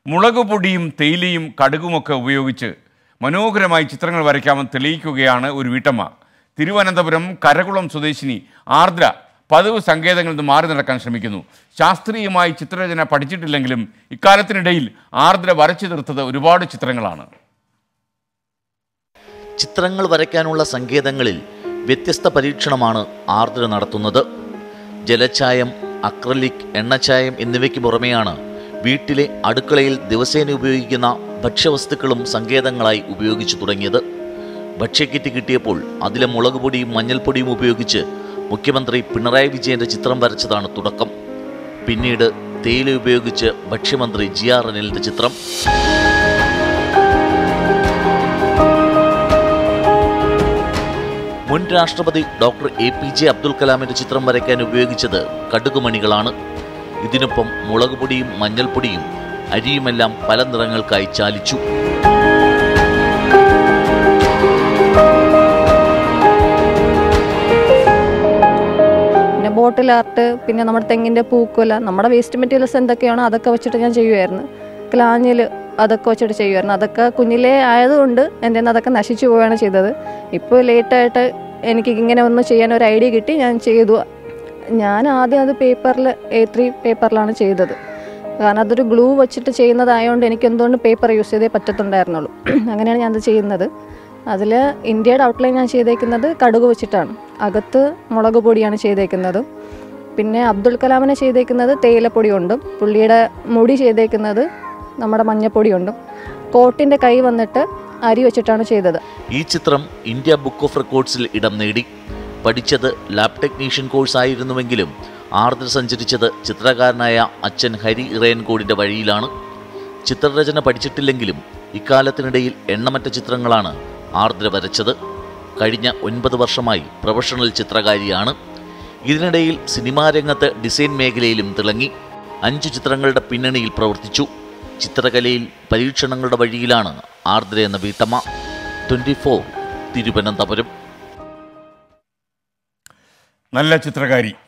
മുളക് പൊടിയും തേയിലയും കടുകുമൊക്കെ ഉപയോഗിച്ച് മനോഹരമായി ചിത്രങ്ങൾ വരയ്ക്കാമെന്ന് തെളിയിക്കുകയാണ് ഒരു വീട്ടമ്മ തിരുവനന്തപുരം കരകുളം സ്വദേശിനി ആർദ്ര പതിവ് സങ്കേതങ്ങളിൽ നിന്ന് മാറി നടക്കാൻ ശ്രമിക്കുന്നു ശാസ്ത്രീയമായി ചിത്രരചന പഠിച്ചിട്ടില്ലെങ്കിലും ഇക്കാലത്തിനിടയിൽ ആർദ്ര വരച്ചു തീർത്തത് ഒരുപാട് ചിത്രങ്ങളാണ് ചിത്രങ്ങൾ വരയ്ക്കാനുള്ള സങ്കേതങ്ങളിൽ വ്യത്യസ്ത പരീക്ഷണമാണ് ആർദ്ര നടത്തുന്നത് ജലച്ചായം അക്രലിക് എണ്ണച്ചായം എന്നിവയ്ക്ക് പുറമെയാണ് വീട്ടിലെ അടുക്കളയിൽ ദിവസേന ഉപയോഗിക്കുന്ന ഭക്ഷ്യവസ്തുക്കളും സങ്കേതങ്ങളായി ഉപയോഗിച്ചു തുടങ്ങിയത് ഭക്ഷ്യക്കിറ്റ് കിട്ടിയപ്പോൾ അതിലെ മുളക് പൊടിയും മഞ്ഞൾപ്പൊടിയും ഉപയോഗിച്ച് മുഖ്യമന്ത്രി പിണറായി വിജയന്റെ ചിത്രം വരച്ചതാണ് തുടക്കം പിന്നീട് തേയില ഉപയോഗിച്ച് ഭക്ഷ്യമന്ത്രി ജി ആർ അനിലിന്റെ ചിത്രം മുൻ രാഷ്ട്രപതി doctor A P J Abdul കലാമിന്റെ ചിത്രം വരയ്ക്കാൻ ഉപയോഗിച്ചത് കടുകുമണികളാണ് ഇതിനൊപ്പം മുളക് പൊടിയും മഞ്ഞൾപ്പൊടിയും അരിയുമെല്ലാം പല നിറങ്ങൾക്കായി ചാലിച്ചു പിന്നെ ബോട്ടിൽ ആർട്ട് പിന്നെ നമ്മുടെ തെങ്ങിൻ്റെ പൂക്കുല നമ്മുടെ വേസ്റ്റ് മെറ്റീരിയൽസ് എന്തൊക്കെയാണോ അതൊക്കെ വെച്ചിട്ട് ഞാൻ ചെയ്യുമായിരുന്നു ക്ലാഞ്ഞിൽ അതൊക്കെ വെച്ചിട്ട് ചെയ്യുമായിരുന്നു അതൊക്കെ കുഞ്ഞിലേ ആയതുകൊണ്ട് എൻ്റെ കയ്യിൽ നിന്ന് അതൊക്കെ നശിച്ചു പോവുകയാണ് ചെയ്തത് ഇപ്പോൾ ലേറ്റായിട്ട് എനിക്ക് ഇങ്ങനെ ഒന്ന് ചെയ്യാൻ ഒരു ഐഡിയ കിട്ടി ഞാൻ ചെയ്തു ഞാൻ ആദ്യം അത് പേപ്പറിൽ എ ത്രീ പേപ്പറിലാണ് ചെയ്തത് കാരണം അതൊരു ഗ്ലൂ വെച്ചിട്ട് ചെയ്യുന്നതായതുകൊണ്ട് എനിക്ക് എന്തുകൊണ്ട് പേപ്പർ യൂസ് ചെയ്തേ പറ്റത്തുണ്ടായിരുന്നുള്ളൂ അങ്ങനെയാണ് ഞാനത് ചെയ്യുന്നത് അതിൽ ഇന്ത്യയുടെ ഔട്ട്ലൈൻ ഞാൻ ചെയ്തേക്കുന്നത് കടുക് വെച്ചിട്ടാണ് അകത്ത് മുളക് പൊടിയാണ് ചെയ്തേക്കുന്നത് പിന്നെ അബ്ദുൽ കലാമിനെ ചെയ്തേക്കുന്നത് തേയിലപ്പൊടി കൊണ്ടും പുള്ളിയുടെ മുടി ചെയ്തേക്കുന്നത് നമ്മുടെ മഞ്ഞപ്പൊടി കൊണ്ടും കോട്ടിൻ്റെ കൈ വന്നിട്ട് അരി വെച്ചിട്ടാണ് ചെയ്തത് ഈ ചിത്രം ഇന്ത്യ ബുക്ക് ഓഫ് റെക്കോർഡ്സിൽ ഇടം നേടി പഠിച്ചത് ലാബ് ടെക്നീഷ്യൻ കോഴ്സ് ആയിരുന്നുവെങ്കിലും ആർദ്ര സഞ്ചരിച്ചത് ചിത്രകാരനായ അച്ഛൻ ഹരി ഇറയൻകോടിന്റെ വഴിയിലാണ് ചിത്രരചന പഠിച്ചിട്ടില്ലെങ്കിലും ഇക്കാലത്തിനിടയിൽ എണ്ണമറ്റ ചിത്രങ്ങളാണ് ആർദ്ര വരച്ചത് കഴിഞ്ഞ ഒൻപത് വർഷമായി പ്രൊഫഷണൽ ചിത്രകാരിയാണ് ഇതിനിടയിൽ സിനിമാ രംഗത്ത് ഡിസൈൻ മേഖലയിലും തിളങ്ങി അഞ്ചു ചിത്രങ്ങളുടെ പിന്നണിയിൽ പ്രവർത്തിച്ചു ചിത്രകലയിൽ പരീക്ഷണങ്ങളുടെ വഴിയിലാണ് ആർദ്ര എന്ന വീട്ടമ്മ ട്വൻറ്റി ഫോർ തിരുവനന്തപുരം നല്ല ചിത്രകാരി